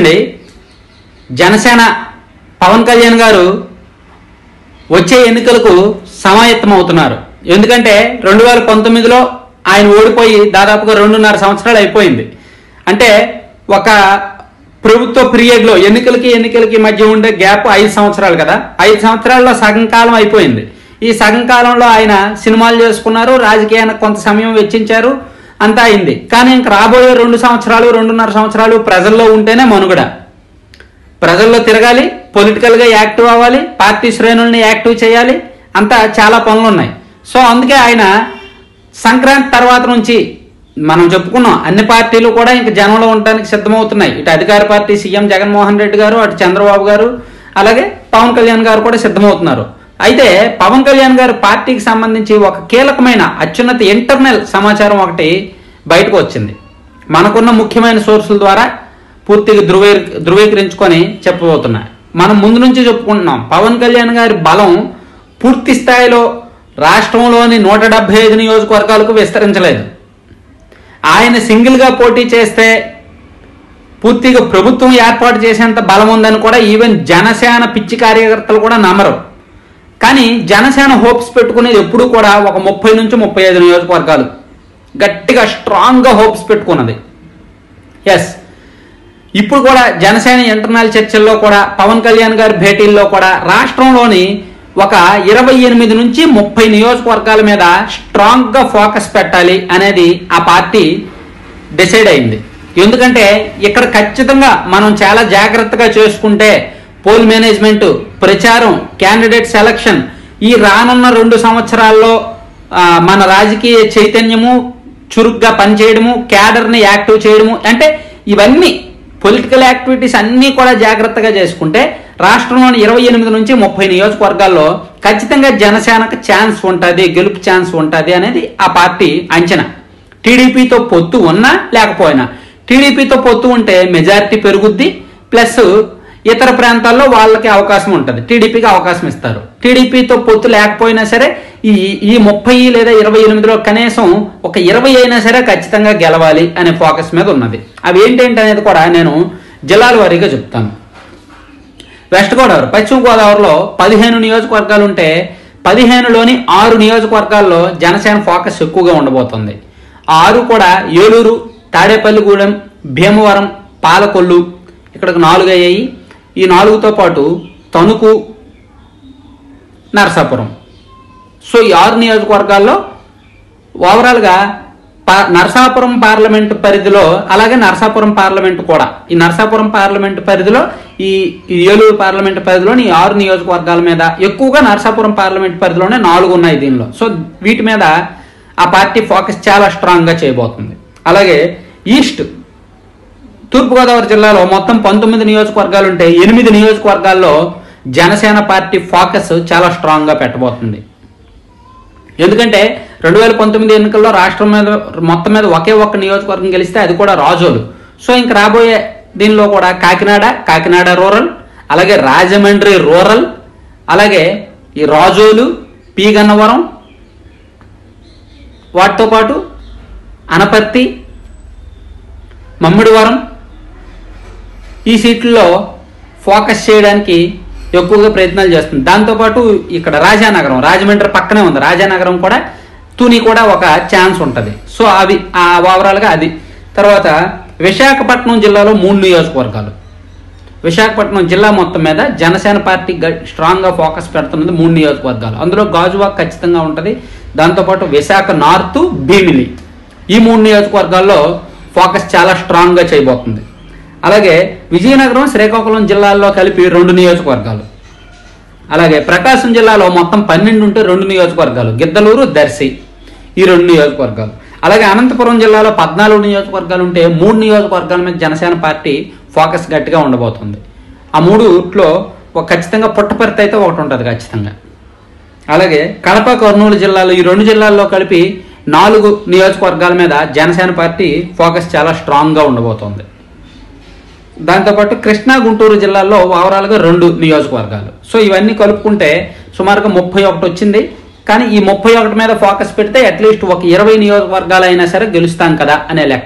అండి జనసేన పవన్ కళ్యాణ్ గారు వచ్చే ఎన్నికలకు సమాయత్తం అవుతున్నారు ఎందుకంటే రెండు వేల పంతొమ్మిదిలో ఆయన ఓడిపోయి దాదాపుగా రెండున్నర సంవత్సరాలు అయిపోయింది అంటే ఒక ప్రభుత్వ పీరియడ్లో ఎన్నికలకి ఎన్నికలకి మధ్య ఉండే గ్యాప్ ఐదు సంవత్సరాలు కదా ఐదు సంవత్సరాల్లో సగం కాలం అయిపోయింది ఈ సగం కాలంలో ఆయన సినిమాలు చేసుకున్నారు రాజకీయానికి కొంత సమయం వెచ్చించారు అంతా అయింది కానీ ఇంక రాబోయే రెండు సంవత్సరాలు రెండున్నర సంవత్సరాలు ప్రజల్లో ఉంటేనే మనుగడ ప్రజల్లో తిరగాలి పొలిటికల్గా యాక్టివ్ అవ్వాలి పార్టీ శ్రేణుల్ని యాక్టివ్ చేయాలి అంతా చాలా పనులు ఉన్నాయి సో అందుకే ఆయన సంక్రాంతి తర్వాత నుంచి మనం చెప్పుకున్నాం అన్ని పార్టీలు కూడా ఇంక జనంలో ఉండడానికి సిద్ధమవుతున్నాయి ఇటు అధికార పార్టీ సీఎం జగన్మోహన్ రెడ్డి గారు అటు చంద్రబాబు గారు అలాగే పవన్ కళ్యాణ్ గారు కూడా సిద్ధమవుతున్నారు అయితే పవన్ కళ్యాణ్ గారు పార్టీకి సంబంధించి ఒక కీలకమైన అత్యున్నత ఇంటర్నల్ సమాచారం ఒకటి బయటకు వచ్చింది మనకున్న ముఖ్యమైన సోర్సుల ద్వారా పూర్తిగా ధృవీ ధృవీకరించుకొని చెప్పబోతున్నా మనం ముందు నుంచి చెప్పుకుంటున్నాం పవన్ కళ్యాణ్ గారి బలం పూర్తి స్థాయిలో రాష్ట్రంలోని నూట డెబ్బై ఐదు నియోజకవర్గాలకు విస్తరించలేదు ఆయన సింగిల్గా పోటీ చేస్తే పూర్తిగా ప్రభుత్వం ఏర్పాటు చేసేంత బలం ఉందని కూడా ఈవెన్ జనసేన పిచ్చి కార్యకర్తలు కూడా నమ్మరు కానీ జనసేన హోప్స్ పెట్టుకునేది ఎప్పుడూ కూడా ఒక ముప్పై నుంచి ముప్పై ఐదు నియోజకవర్గాలు గట్టిగా స్ట్రాంగ్గా హోప్స్ పెట్టుకున్నది ఎస్ ఇప్పుడు కూడా జనసేన ఇంటర్నల్ చర్చల్లో కూడా పవన్ కళ్యాణ్ గారి భేటీల్లో కూడా రాష్ట్రంలోని ఒక ఇరవై ఎనిమిది నుంచి ముప్పై నియోజకవర్గాల మీద స్ట్రాంగ్గా ఫోకస్ పెట్టాలి అనేది ఆ పార్టీ డిసైడ్ అయింది ఎందుకంటే ఇక్కడ ఖచ్చితంగా మనం చాలా జాగ్రత్తగా చేసుకుంటే పోల్ మేనేజ్మెంట్ ప్రచారం క్యాండిడేట్ సెలక్షన్ ఈ రానున్న రెండు సంవత్సరాల్లో ఆ, మన రాజకీయ చైతన్యము చురుగ్గా పనిచేయడము క్యాడర్ని యాక్టివ్ చేయడము అంటే ఇవన్నీ పొలిటికల్ యాక్టివిటీస్ అన్నీ కూడా జాగ్రత్తగా చేసుకుంటే రాష్ట్రంలోని ఇరవై ఎనిమిది నుంచి ముప్పై నియోజకవర్గాల్లో ఖచ్చితంగా జనసేనకు ఛాన్స్ ఉంటుంది గెలుపు ఛాన్స్ ఉంటుంది అనేది ఆ పార్టీ అంచనా టీడీపీతో పొత్తు ఉన్నా లేకపోయినా టీడీపీతో పొత్తు ఉంటే మెజారిటీ పెరుగుద్ది ప్లస్ ఇతర ప్రాంతాల్లో వాళ్ళకి అవకాశం ఉంటుంది టీడీపీకి అవకాశం ఇస్తారు టీడీపీతో పొత్తు లేకపోయినా సరే ఈ ఈ ముప్పై లేదా ఇరవై ఎనిమిదిలో కనీసం ఒక ఇరవై అయినా సరే ఖచ్చితంగా గెలవాలి అనే ఫోకస్ మీద ఉన్నది అవి ఏంటంటే అనేది కూడా నేను జిల్లాల వారీగా చెప్తాను వెస్ట్ గోదావరి పశ్చిమ గోదావరిలో పదిహేను నియోజకవర్గాలు ఉంటే పదిహేనులోని ఆరు నియోజకవర్గాల్లో జనసేన ఫోకస్ ఎక్కువగా ఉండబోతుంది ఆ ఆరు కూడా ఏలూరు తాడేపల్లిగూడెం భీమవరం పాలకొల్లు ఇక్కడికి నాలుగు అయ్యాయి ఈ నాలుగుతో పాటు తణుకు నరసాపురం సో ఈ ఆరు నియోజకవర్గాల్లో ఓవరాల్గా పా నరసాపురం పార్లమెంటు పరిధిలో అలాగే నరసాపురం పార్లమెంటు కూడా ఈ నరసాపురం పార్లమెంటు పరిధిలో ఈ ఈ ఏలూరు పార్లమెంటు పరిధిలోని ఈ ఆరు నియోజకవర్గాల మీద ఎక్కువగా నరసాపురం పార్లమెంటు పరిధిలోనే నాలుగు ఉన్నాయి దీనిలో సో వీటి మీద ఆ పార్టీ ఫోకస్ చాలా స్ట్రాంగ్గా చేయబోతుంది అలాగే ఈస్ట్ తూర్పుగోదావరి జిల్లాలో మొత్తం పంతొమ్మిది నియోజకవర్గాలు ఉంటే ఎనిమిది నియోజకవర్గాల్లో జనసేన పార్టీ ఫోకస్ చాలా స్ట్రాంగ్గా పెట్టబోతుంది ఎందుకంటే రెండు వేల పంతొమ్మిది ఎన్నికల్లో రాష్ట్రం మీద మొత్తం మీద ఒకే ఒక్క నియోజకవర్గం గెలిస్తే అది కూడా రాజోలు సో ఇంక రాబోయే దీనిలో కూడా కాకినాడ కాకినాడ రూరల్ అలాగే రాజమండ్రి రూరల్ అలాగే ఈ రాజోలు పి గన్నవరం వాటితో పాటు అనపర్తి మమ్మిడివరం ఈ సీట్లలో ఫోకస్ చేయడానికి ఎక్కువగా ప్రయత్నాలు చేస్తుంది దాంతోపాటు ఇక్కడ రాజానగరం రాజమండ్రి పక్కనే ఉంది రాజానగరం కూడా తుని కూడా ఒక ఛాన్స్ ఉంటుంది సో అవి ఆ ఓవరాల్గా అది తర్వాత విశాఖపట్నం జిల్లాలో మూడు నియోజకవర్గాలు విశాఖపట్నం జిల్లా మొత్తం మీద జనసేన పార్టీ గ- స్ట్రాంగ్గా ఫోకస్ పెడుతున్నది మూడు నియోజకవర్గాలు అందులో గాజువాక్ ఖచ్చితంగా ఉంటుంది దాంతోపాటు విశాఖ నార్త్ భీమిలి ఈ మూడు నియోజకవర్గాల్లో ఫోకస్ చాలా స్ట్రాంగ్గా చేయబోతుంది అలాగే విజయనగరం శ్రీకాకుళం జిల్లాల్లో కలిపి రెండు నియోజకవర్గాలు అలాగే ప్రకాశం జిల్లాలో మొత్తం పన్నెండు ఉంటే రెండు నియోజకవర్గాలు గిద్దలూరు దర్శి ఈ రెండు నియోజకవర్గాలు అలాగే అనంతపురం జిల్లాలో పద్నాలుగు నియోజకవర్గాలు ఉంటే మూడు నియోజకవర్గాల మీద జనసేన పార్టీ ఫోకస్ గట్టిగా ఉండబోతుంది ఆ మూడుట్లో ఒక ఖచ్చితంగా పుట్టపర్తి అయితే ఒకటి ఉంటుంది ఖచ్చితంగా అలాగే కడప కర్నూలు జిల్లాలో ఈ రెండు జిల్లాల్లో కలిపి నాలుగు నియోజకవర్గాల మీద జనసేన పార్టీ ఫోకస్ చాలా స్ట్రాంగ్గా ఉండబోతోంది దాంతోపాటు కృష్ణా గుంటూరు జిల్లాల్లో ఓవరాల్గా రెండు నియోజకవర్గాలు సో ఇవన్నీ కలుపుకుంటే సుమారుగా ముప్పై ఒకటి వచ్చింది కానీ ఈ ముప్పై ఒకటి మీద ఫోకస్ పెడితే అట్లీస్ట్ ఒక ఇరవై నియోజకవర్గాలు అయినా సరే గెలుస్తాం కదా అనే లెక్క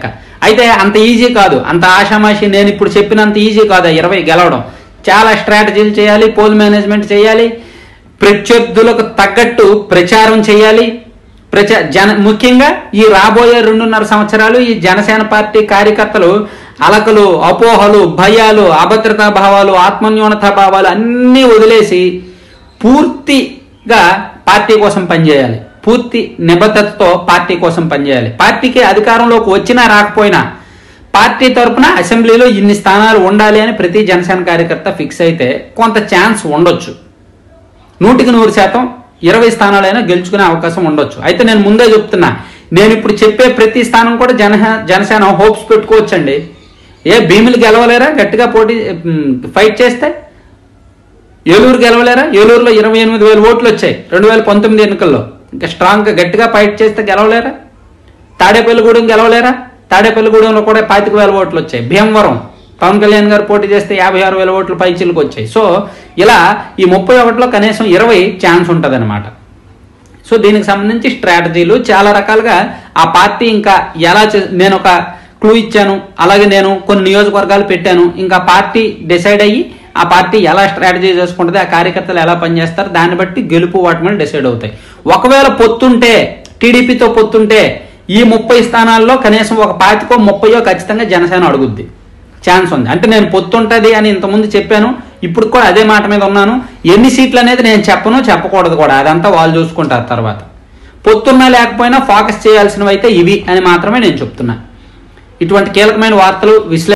అయితే అంత ఈజీ కాదు అంత ఆషామాషి నేను ఇప్పుడు చెప్పినంత ఈజీ కాదు ఆ ఇరవై గెలవడం చాలా స్ట్రాటజీలు చేయాలి పోల్ మేనేజ్మెంట్ చేయాలి ప్రత్యర్థులకు తగ్గట్టు ప్రచారం చేయాలి ప్రచా జన ముఖ్యంగా ఈ రాబోయే రెండున్నర సంవత్సరాలు ఈ జనసేన పార్టీ కార్యకర్తలు అలకలు అపోహలు భయాలు అభద్రతా భావాలు ఆత్మన్యూనతా భావాలు అన్నీ వదిలేసి పూర్తిగా పార్టీ కోసం పనిచేయాలి పూర్తి నిబద్ధతతో పార్టీ కోసం పనిచేయాలి పార్టీకి అధికారంలోకి వచ్చినా రాకపోయినా పార్టీ తరపున అసెంబ్లీలో ఇన్ని స్థానాలు ఉండాలి అని ప్రతి జనసేన కార్యకర్త ఫిక్స్ అయితే కొంత ఛాన్స్ ఉండొచ్చు నూటికి నూరు శాతం ఇరవై స్థానాలైనా గెలుచుకునే అవకాశం ఉండొచ్చు అయితే నేను ముందే చెప్తున్నా నేను ఇప్పుడు చెప్పే ప్రతి స్థానం కూడా జన జనసేన హోప్స్ పెట్టుకోవచ్చండి ఏ భీములు గెలవలేరా గట్టిగా పోటీ మ్, ఫైట్ చేస్తే ఏలూరు గెలవలేరా ఏలూరులో ఇరవై ఎనిమిది వేల ఓట్లు వచ్చాయి రెండు వేల పంతొమ్మిది ఎన్నికల్లో ఇంకా స్ట్రాంగ్గా గట్టిగా ఫైట్ చేస్తే గెలవలేరా తాడేపల్లిగూడెం గెలవలేరా తాడేపల్లిగూడెంలో కూడా పాతిక వేల ఓట్లు వచ్చాయి భీమవరం పవన్ కళ్యాణ్ గారు పోటీ చేస్తే యాభై ఆరు వేల ఓట్లు పైచిలకు వచ్చాయి సో ఇలా ఈ ముప్పై ఒకటిలో కనీసం ఇరవై ఛాన్స్ ఉంటుంది సో దీనికి సంబంధించి స్ట్రాటజీలు చాలా రకాలుగా ఆ పార్టీ ఇంకా ఎలా చే- నేను ఒక క్లూ ఇచ్చాను అలాగే నేను కొన్ని నియోజకవర్గాలు పెట్టాను ఇంకా పార్టీ డిసైడ్ అయ్యి ఆ పార్టీ ఎలా స్ట్రాటజీ చేసుకుంటుంది ఆ కార్యకర్తలు ఎలా పనిచేస్తారు దాన్ని బట్టి గెలుపు వాటి డిసైడ్ అవుతాయి ఒకవేళ పొత్తుంటే టీడీపీతో పొత్తుంటే ఈ ముప్పై స్థానాల్లో కనీసం ఒక పాతికో ముప్పయో ఖచ్చితంగా జనసేన అడుగుద్ది ఛాన్స్ ఉంది అంటే నేను పొత్తుంటది అని ఇంతకుముందు చెప్పాను ఇప్పుడు కూడా అదే మాట మీద ఉన్నాను ఎన్ని సీట్లు అనేది నేను చెప్పను చెప్పకూడదు కూడా అదంతా వాళ్ళు చూసుకుంటారు తర్వాత పొత్తున్నా లేకపోయినా ఫోకస్ చేయాల్సినవి అయితే ఇవి అని మాత్రమే నేను చెప్తున్నా ఇటువంటి కీలకమైన వార్తలు విశ్లేషణ